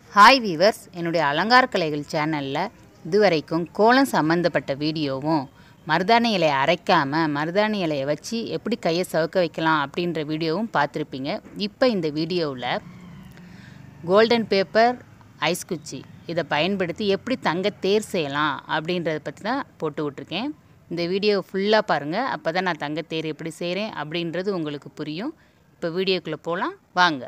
hi viewers என்னுடைய அலங்கார கலைகள் சேனலில் இதுவரைக்கும் கோலம் சம்மந்தப்பட்ட வீடியோவும் மருதாணி இலையை அரைக்காமல் மருதாணி இலையை வச்சு எப்படி கையை சவுக்க வைக்கலாம் அப்படின்ற வீடியோவும் பார்த்துருப்பீங்க இப்போ இந்த வீடியோவில் கோல்டன் பேப்பர் ஐஸ் குச்சி இதை பயன்படுத்தி எப்படி தங்க தேர் செய்யலாம் அப்படின்றத பற்றி தான் போட்டு விட்ருக்கேன் இந்த வீடியோ ஃபுல்லாக பாருங்கள் அப்போ தான் நான் தங்க தேர் எப்படி செய்கிறேன் அப்படின்றது உங்களுக்கு புரியும் இப்போ வீடியோக்குள்ளே போகலாம் வாங்க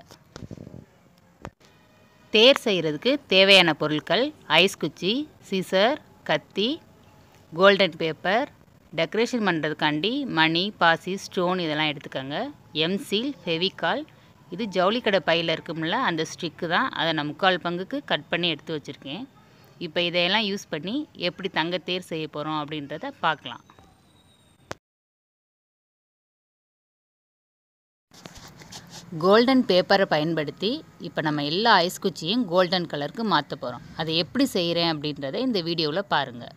தேர் செய்கிறதுக்கு தேவையான பொருட்கள் ஐஸ் குச்சி சீசர் கத்தி கோல்டன் பேப்பர் டெக்கரேஷன் பண்ணுறதுக்காண்டி மணி பாசி ஸ்டோன் இதெல்லாம் எடுத்துக்கோங்க எம்சீல் ஃபெவிகால் இது ஜவுளி கடை பையில் இருக்கும்ல அந்த ஸ்டிக்கு தான் அதை நான் முக்கால் பங்குக்கு கட் பண்ணி எடுத்து வச்சுருக்கேன் இப்போ இதையெல்லாம் யூஸ் பண்ணி எப்படி தங்க தேர் செய்ய போகிறோம் அப்படின்றத பார்க்கலாம் கோல்டன் பேப்பரை பயன்படுத்தி இப்போ நம்ம எல்லா ஐஸ் குச்சியும் கோல்டன் கலருக்கு மாற்ற போகிறோம் அதை எப்படி செய்கிறேன் அப்படின்றத இந்த வீடியோவில் பாருங்கள்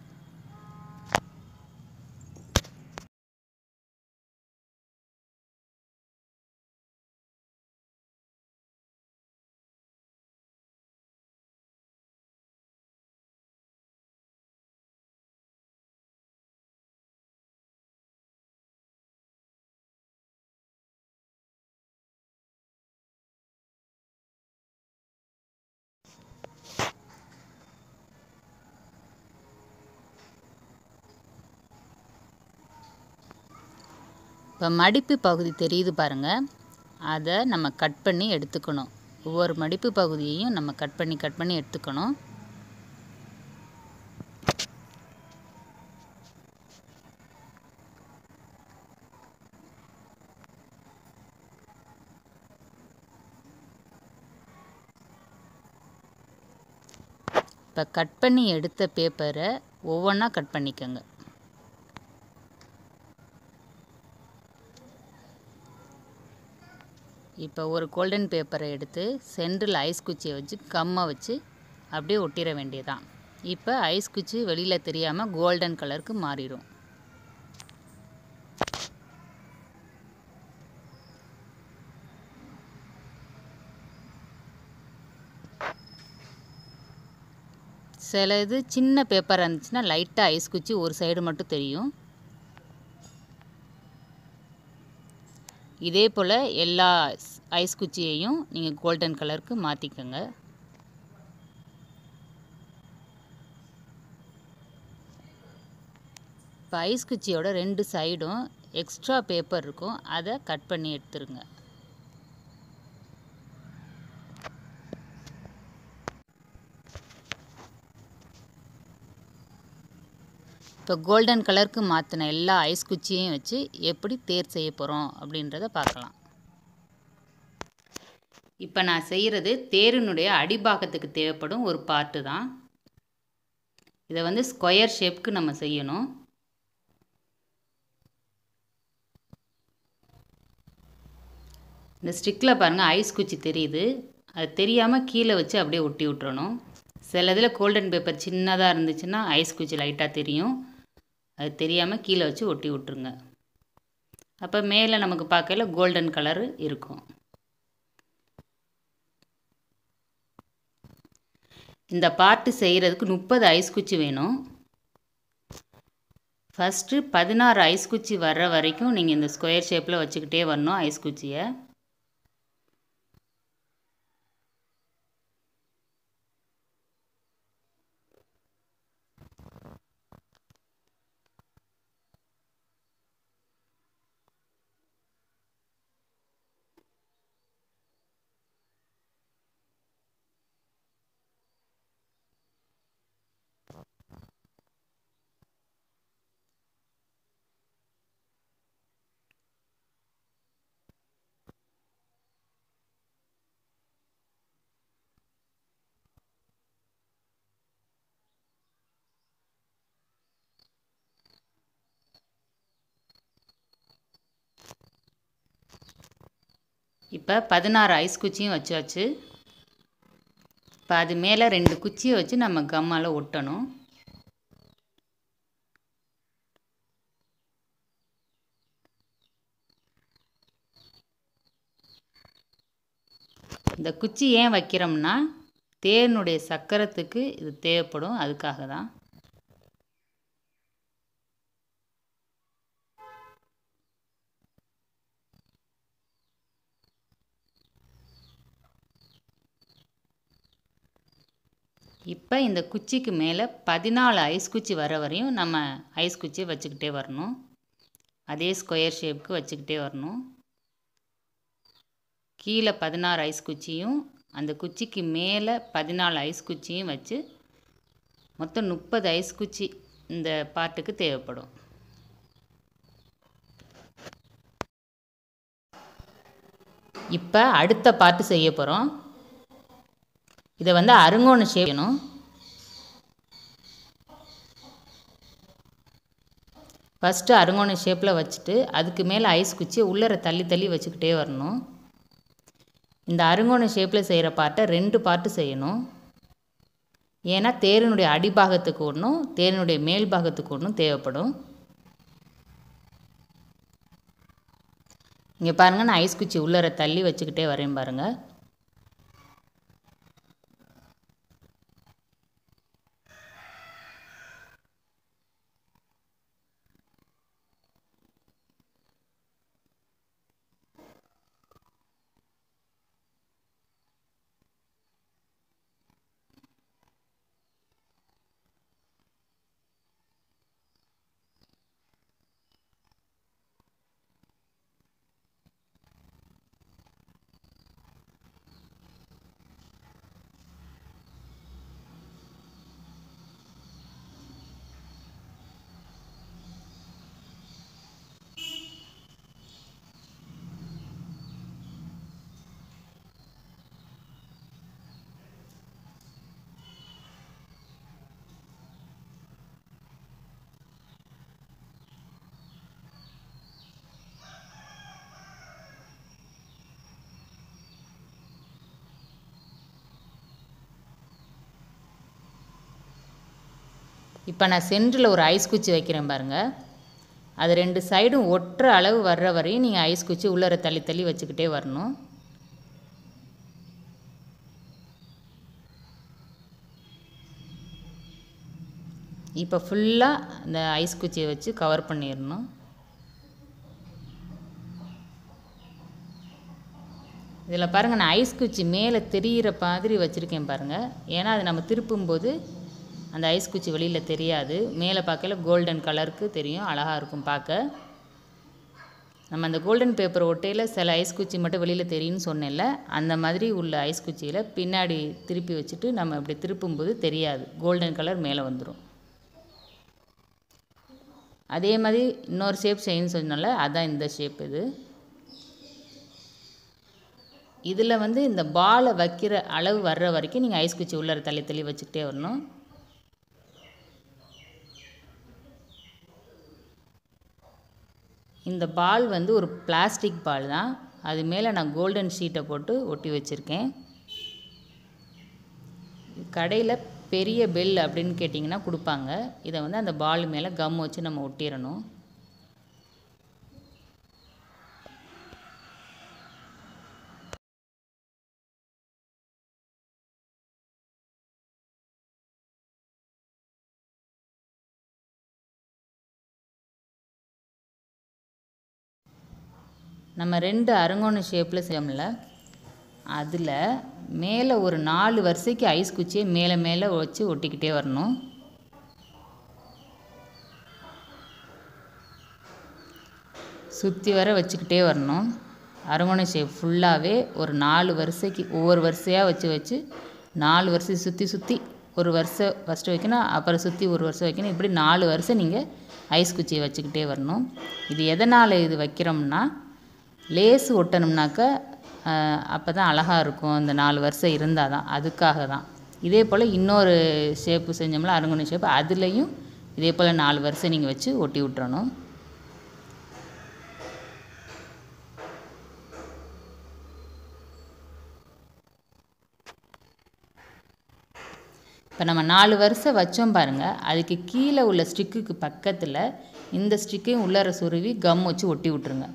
இப்போ மடிப்பு பகுதி தெரியுது பாருங்கள் அதை நம்ம கட் பண்ணி எடுத்துக்கணும் ஒவ்வொரு மடிப்பு பகுதியையும் நம்ம கட் பண்ணி கட் பண்ணி எடுத்துக்கணும் இப்போ கட் பண்ணி எடுத்த பேப்பரை ஒவ்வொன்றா கட் பண்ணிக்கோங்க இப்போ ஒரு கோல்டன் பேப்பரை எடுத்து சென்ட்ரில் ஐஸ் குச்சியை வச்சு கம்மை வச்சு அப்படியே ஒட்டிட வேண்டியதான் இப்போ ஐஸ் குச்சி வெளியில் தெரியாமல் கோல்டன் கலருக்கு மாறிடும் சில இது சின்ன பேப்பர் இருந்துச்சுன்னா லைட்டாக ஐஸ் குச்சி ஒரு சைடு மட்டும் தெரியும் இதே போல் எல்லா ஐஸ் குச்சியையும் நீங்கள் கோல்டன் கலருக்கு மாற்றிக்கோங்க இப்போ ஐஸ் குச்சியோட ரெண்டு சைடும் எக்ஸ்ட்ரா பேப்பர் இருக்கும் அதை கட் பண்ணி எடுத்துருங்க இப்போ கோல்டன் கலருக்கு மாற்றின எல்லா ஐஸ் குச்சியையும் வச்சு எப்படி தேர் செய்ய போகிறோம் அப்படின்றத பார்க்கலாம் இப்போ நான் செய்கிறது தேரினுடைய அடிபாகத்துக்கு தேவைப்படும் ஒரு பார்ட்டு தான் இதை வந்து ஸ்கொயர் ஷேப்க்கு நம்ம செய்யணும் இந்த ஸ்டிக்கில் பாருங்கள் ஐஸ் குச்சி தெரியுது அது தெரியாமல் கீழே வச்சு அப்படியே ஒட்டி விட்டுறணும் சில இதில் கோல்டன் பேப்பர் சின்னதாக இருந்துச்சுன்னா ஐஸ் குச்சி லைட்டாக தெரியும் அது தெரியாமல் கீழே வச்சு ஒட்டி விட்ருங்க அப்போ மேலே நமக்கு பார்க்கல கோல்டன் கலரு இருக்கும் இந்த பார்ட்டு செய்கிறதுக்கு முப்பது ஐஸ் குச்சி வேணும் ஃபஸ்ட்டு பதினாறு ஐஸ் குச்சி வர்ற வரைக்கும் நீங்கள் இந்த ஸ்கொயர் ஷேப்பில் வச்சுக்கிட்டே வரணும் ஐஸ் குச்சியை இப்போ பதினாறு ஐஸ் குச்சியும் வச்சாச்சு இப்போ அது மேலே ரெண்டு குச்சியை வச்சு நம்ம கம்மால் ஒட்டணும் இந்த குச்சி ஏன் வைக்கிறோம்னா தேனுடைய சக்கரத்துக்கு இது தேவைப்படும் அதுக்காக தான் இப்போ இந்த குச்சிக்கு மேலே பதினாலு ஐஸ் குச்சி வர வரையும் நம்ம ஐஸ் குச்சியை வச்சுக்கிட்டே வரணும் அதே ஸ்கொயர் ஷேப்புக்கு வச்சுக்கிட்டே வரணும் கீழே பதினாறு ஐஸ் குச்சியும் அந்த குச்சிக்கு மேலே பதினாலு ஐஸ் குச்சியும் வச்சு மொத்தம் முப்பது ஐஸ் குச்சி இந்த பாட்டுக்கு தேவைப்படும் இப்போ அடுத்த பாட்டு செய்ய போகிறோம் இதை வந்து அருங்கோண செய்யணும் ஃபஸ்ட்டு அருங்கோண ஷேப்பில் வச்சுட்டு அதுக்கு மேலே ஐஸ் குச்சியை உள்ளர தள்ளி தள்ளி வச்சுக்கிட்டே வரணும் இந்த அருங்கோண ஷேப்பில் செய்கிற பாட்டை ரெண்டு பாட்டு செய்யணும் ஏன்னா தேரினுடைய அடிபாகத்துக்கு ஒன்றும் தேரினுடைய மேல் பாகத்துக்கு ஒன்றும் தேவைப்படும் இங்கே பாருங்கள் நான் ஐஸ் குச்சி உள்ளர தள்ளி வச்சுக்கிட்டே வரேன் பாருங்கள் இப்போ நான் சென்டரில் ஒரு ஐஸ் குச்சி வைக்கிறேன் பாருங்கள் அது ரெண்டு சைடும் ஒட்டுற அளவு வர்ற வரையும் நீங்கள் ஐஸ் குச்சி உள்ளர தள்ளி தள்ளி வச்சுக்கிட்டே வரணும் இப்போ ஃபுல்லாக இந்த ஐஸ் குச்சியை வச்சு கவர் பண்ணிடணும் இதில் பாருங்கள் நான் ஐஸ் குச்சி மேலே தெரிகிற மாதிரி வச்சுருக்கேன் பாருங்கள் ஏன்னா அது நம்ம திருப்பும்போது அந்த ஐஸ் குச்சி வெளியில் தெரியாது மேலே பார்க்கல கோல்டன் கலருக்கு தெரியும் அழகாக இருக்கும் பார்க்க நம்ம அந்த கோல்டன் பேப்பர் ஒட்டையில் சில ஐஸ் குச்சி மட்டும் வெளியில் தெரியும்னு சொன்னேன்ல அந்த மாதிரி உள்ள ஐஸ் குச்சியில் பின்னாடி திருப்பி வச்சுட்டு நம்ம இப்படி திருப்பும்போது தெரியாது கோல்டன் கலர் மேலே வந்துடும் அதே மாதிரி இன்னொரு ஷேப் செய்யணும்னு சொன்னோம்ல அதான் இந்த ஷேப் இது இதில் வந்து இந்த பாலை வைக்கிற அளவு வர்ற வரைக்கும் நீங்கள் ஐஸ் குச்சி உள்ளர தள்ளி தள்ளி வச்சுக்கிட்டே வரணும் இந்த பால் வந்து ஒரு பிளாஸ்டிக் பால் தான் அது மேலே நான் கோல்டன் ஷீட்டை போட்டு ஒட்டி வச்சுருக்கேன் கடையில் பெரிய பெல் அப்படின்னு கேட்டிங்கன்னா கொடுப்பாங்க இதை வந்து அந்த பால் மேலே கம் வச்சு நம்ம ஒட்டிடணும் நம்ம ரெண்டு அருங்கோண ஷேப்பில் செய்யோம்ல அதில் மேலே ஒரு நாலு வரிசைக்கு ஐஸ் குச்சியை மேலே மேலே வச்சு ஒட்டிக்கிட்டே வரணும் சுற்றி வர வச்சுக்கிட்டே வரணும் அருங்கோண ஷேப் ஃபுல்லாகவே ஒரு நாலு வரிசைக்கு ஒவ்வொரு வரிசையாக வச்சு வச்சு நாலு வரிசை சுற்றி சுற்றி ஒரு வருஷம் ஃபஸ்ட்டு வைக்கணும் அப்புறம் சுற்றி ஒரு வருஷம் வைக்கணும் இப்படி நாலு வருஷம் நீங்கள் ஐஸ் குச்சியை வச்சுக்கிட்டே வரணும் இது எதனால் இது வைக்கிறோம்னா லேஸ் ஒட்டணும்னாக்கா அப்போ தான் அழகாக இருக்கும் இந்த நாலு வருஷம் இருந்தால் தான் அதுக்காக தான் இதே போல் இன்னொரு ஷேப்பு செஞ்சோம்ல அருங்குணி ஷேப்பு அதுலேயும் இதே போல் நாலு வருஷம் நீங்கள் வச்சு ஒட்டி விட்டுறணும் இப்போ நம்ம நாலு வருஷம் வச்சோம் பாருங்கள் அதுக்கு கீழே உள்ள ஸ்டிக்குக்கு பக்கத்தில் இந்த ஸ்டிக்கையும் உள்ளார சுருவி கம் வச்சு ஒட்டி விட்ருங்க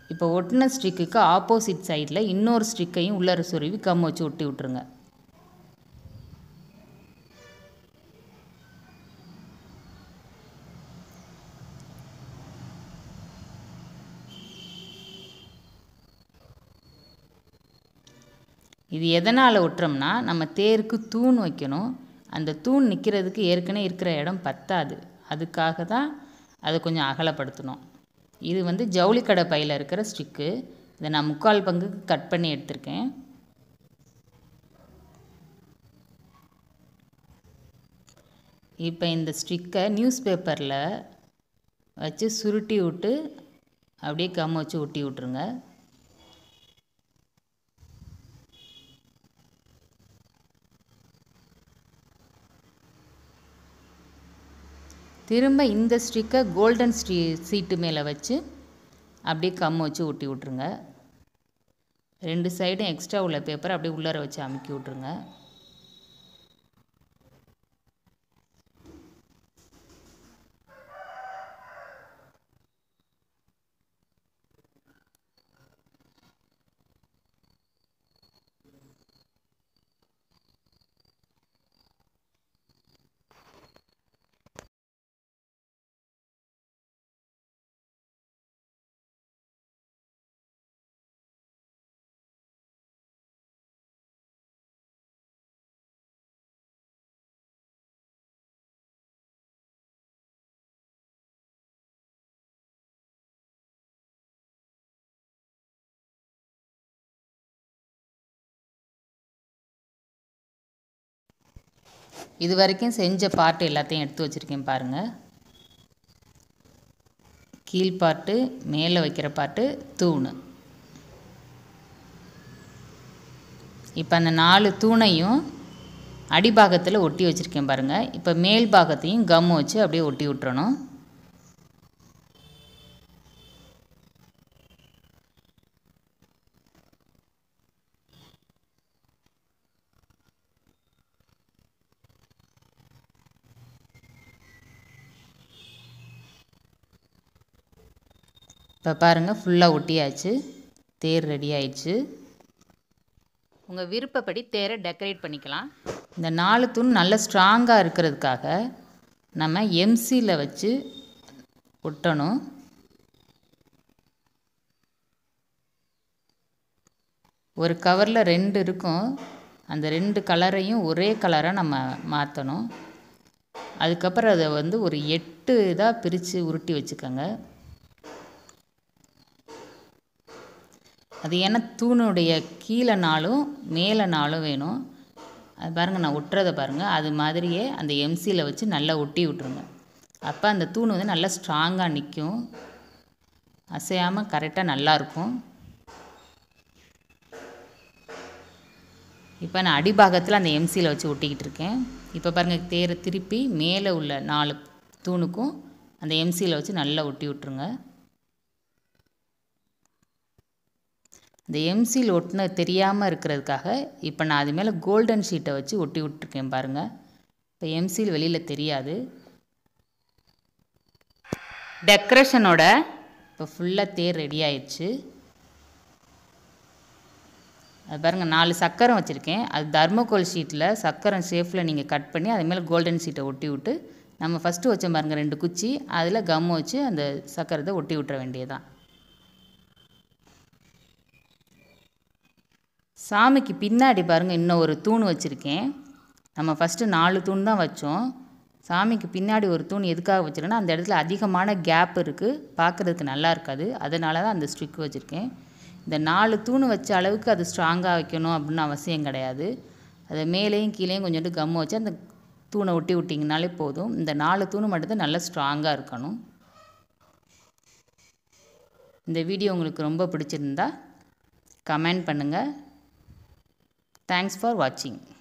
இப்போ ஒட்டின ஸ்டிக்குக்கு ஆப்போசிட் சைடில் இன்னொரு ஸ்டிக்கையும் உள்ளர சொருவி கம் வச்சு ஒட்டி விட்ருங்க இது எதனால் ஒட்டுறோம்னா நம்ம தேருக்கு தூண் வைக்கணும் அந்த தூண் நிற்கிறதுக்கு ஏற்கனவே இருக்கிற இடம் பத்தாது அதுக்காக தான் அதை கொஞ்சம் அகலப்படுத்தணும் இது வந்து ஜவுளி கடை பையில் இருக்கிற ஸ்டிக்கு இதை நான் முக்கால் பங்குக்கு கட் பண்ணி எடுத்திருக்கேன் இப்போ இந்த ஸ்டிக்கை நியூஸ் பேப்பரில் வச்சு சுருட்டி விட்டு அப்படியே கம் வச்சு ஒட்டி விட்ருங்க திரும்ப இந்த ஸ்டிக்கை கோல்டன் ஸ்டீ சீட்டு மேலே வச்சு அப்படியே கம் வச்சு ஒட்டி விட்ருங்க ரெண்டு சைடும் எக்ஸ்ட்ரா உள்ள பேப்பர் அப்படியே உள்ளார வச்சு அமுக்கி விட்ருங்க இது வரைக்கும் செஞ்ச பார்ட் எல்லாத்தையும் எடுத்து வச்சுருக்கேன் பாருங்கள் கீழ் பாட்டு மேலே வைக்கிற பாட்டு தூண் இப்போ அந்த நாலு தூணையும் அடிபாகத்தில் ஒட்டி வச்சுருக்கேன் பாருங்கள் இப்போ மேல் பாகத்தையும் கம் வச்சு அப்படியே ஒட்டி விட்டுறணும் இப்போ பாருங்கள் ஃபுல்லாக ஒட்டியாச்சு தேர் ரெடி ஆயிடுச்சு உங்கள் விருப்பப்படி தேரை டெக்கரேட் பண்ணிக்கலாம் இந்த நாலு தூண் நல்ல ஸ்ட்ராங்காக இருக்கிறதுக்காக நம்ம எம்சியில் வச்சு ஒட்டணும் ஒரு கவரில் ரெண்டு இருக்கும் அந்த ரெண்டு கலரையும் ஒரே கலராக நம்ம மாற்றணும் அதுக்கப்புறம் அதை வந்து ஒரு எட்டு இதாக பிரித்து உருட்டி வச்சுக்கோங்க அது ஏன்னா தூணுடைய கீழே நாளும் மேலே நாளும் வேணும் அது பாருங்கள் நான் ஒட்டுறதை பாருங்கள் அது மாதிரியே அந்த எம்சியில் வச்சு நல்லா ஒட்டி விட்ருங்க அப்போ அந்த தூண் வந்து நல்லா ஸ்ட்ராங்காக நிற்கும் அசையாமல் கரெக்டாக நல்லாயிருக்கும் இப்போ நான் அடிபாகத்தில் அந்த எம்சியில் வச்சு ஒட்டிக்கிட்டு இருக்கேன் இப்போ பாருங்கள் தேரை திருப்பி மேலே உள்ள நாலு தூணுக்கும் அந்த எம்சியில் வச்சு நல்லா ஒட்டி விட்ருங்க இந்த எம்சியில் ஒட்டினது தெரியாமல் இருக்கிறதுக்காக இப்போ நான் அது மேலே கோல்டன் ஷீட்டை வச்சு ஒட்டி விட்ருக்கேன் பாருங்கள் இப்போ எம்சியில் வெளியில் தெரியாது டெக்கரேஷனோட இப்போ ஃபுல்லாக தேர் ரெடி ஆயிடுச்சு அது பாருங்கள் நாலு சக்கரம் வச்சுருக்கேன் அது தர்மகோல் ஷீட்டில் சக்கரம் ஷேஃபில் நீங்கள் கட் பண்ணி அது மேலே கோல்டன் ஷீட்டை ஒட்டி விட்டு நம்ம ஃபஸ்ட்டு வச்சோம் பாருங்கள் ரெண்டு குச்சி அதில் கம் வச்சு அந்த சக்கரத்தை ஒட்டி விட்டுற வேண்டியதான் சாமிக்கு பின்னாடி பாருங்கள் இன்னும் ஒரு தூண் வச்சுருக்கேன் நம்ம ஃபஸ்ட்டு நாலு தூண் தான் வச்சோம் சாமிக்கு பின்னாடி ஒரு தூண் எதுக்காக வச்சுருக்கேன்னா அந்த இடத்துல அதிகமான கேப் இருக்குது பார்க்குறதுக்கு நல்லா இருக்காது அதனால தான் அந்த ஸ்ட்ரிக் வச்சுருக்கேன் இந்த நாலு தூண் வச்ச அளவுக்கு அது ஸ்ட்ராங்காக வைக்கணும் அப்படின்னு அவசியம் கிடையாது அதை மேலேயும் கீழேயும் கொஞ்சோண்டு கம் வச்சு அந்த தூணை ஒட்டி விட்டிங்கனாலே போதும் இந்த நாலு தூண் மட்டும்தான் நல்லா ஸ்ட்ராங்காக இருக்கணும் இந்த வீடியோ உங்களுக்கு ரொம்ப பிடிச்சிருந்தா கமெண்ட் பண்ணுங்கள் தேங்க்ஸ் ஃபார் வாட்சிங்